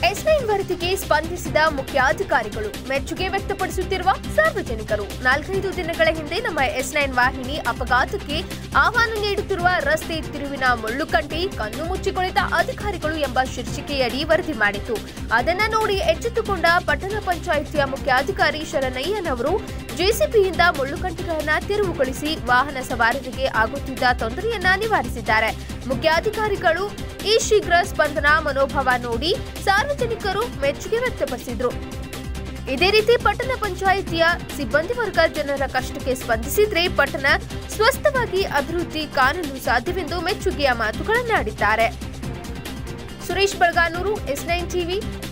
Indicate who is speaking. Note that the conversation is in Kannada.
Speaker 1: ಎಸ್ ನೈನ್ ವರದಿಗೆ ಸ್ಪಂದಿಸಿದ ಮುಖ್ಯಾಧಿಕಾರಿಗಳು ಮೆಚ್ಚುಗೆ ವ್ಯಕ್ತಪಡಿಸುತ್ತಿರುವ ಸಾರ್ವಜನಿಕರು ನಾಲ್ಕೈದು ದಿನಗಳ ಹಿಂದೆ ನಮ್ಮ ಎಸ್ ನೈನ್ ವಾಹಿನಿ ಅಪಘಾತಕ್ಕೆ ಆಹ್ವಾನ ನೀಡುತ್ತಿರುವ ರಸ್ತೆ ತಿರುವಿನ ಮುಳ್ಳುಕಂಟಿ ಕಣ್ಣು ಮುಚ್ಚಿ ಕುಳಿತ ಅಧಿಕಾರಿಗಳು ಎಂಬ ಶೀರ್ಷಿಕೆಯಡಿ ವರದಿ ಮಾಡಿತ್ತು ಅದನ್ನ ನೋಡಿ ಎಚ್ಚೆತ್ತುಕೊಂಡ ಪಟ್ಟಣ ಪಂಚಾಯಿತಿಯ ಮುಖ್ಯಾಧಿಕಾರಿ ಶರಣಯ್ಯನವರು ಜೆಸಿಪಿಯಿಂದ ಮುಳ್ಳುಕಂಟಿಗಳನ್ನ ತೆರವುಗೊಳಿಸಿ ವಾಹನ ಸವಾರರಿಗೆ ಆಗುತ್ತಿದ್ದ ತೊಂದರೆಯನ್ನ ನಿವಾರಿಸಿದ್ದಾರೆ ಮುಖ್ಯಾಧಿಕಾರಿಗಳು ಈ ಶೀಘ್ರ ಸ್ಪಂದನಾ ಮನೋಭಾವ ನೋಡಿ ಸಾರ್ವಜನಿಕರು ಮೆಚ್ಚುಗೆ ವ್ಯಕ್ತಪಡಿಸಿದ್ರು ಇದೇ ರೀತಿ ಪಟ್ಟಣ ಪಂಚಾಯಿತಿಯ ಸಿಬ್ಬಂದಿ ವರ್ಗ ಜನರ ಕಷ್ಟಕ್ಕೆ ಸ್ಪಂದಿಸಿದ್ರೆ ಪಟ್ಟಣ ಸ್ವಸ್ಥವಾಗಿ ಅಭಿವೃದ್ಧಿ ಕಾಣಲು ಸಾಧ್ಯವೆಂದು ಮೆಚ್ಚುಗೆಯ ಮಾತುಗಳನ್ನಾಡಿದ್ದಾರೆ Suresh Balaganuru S nine TV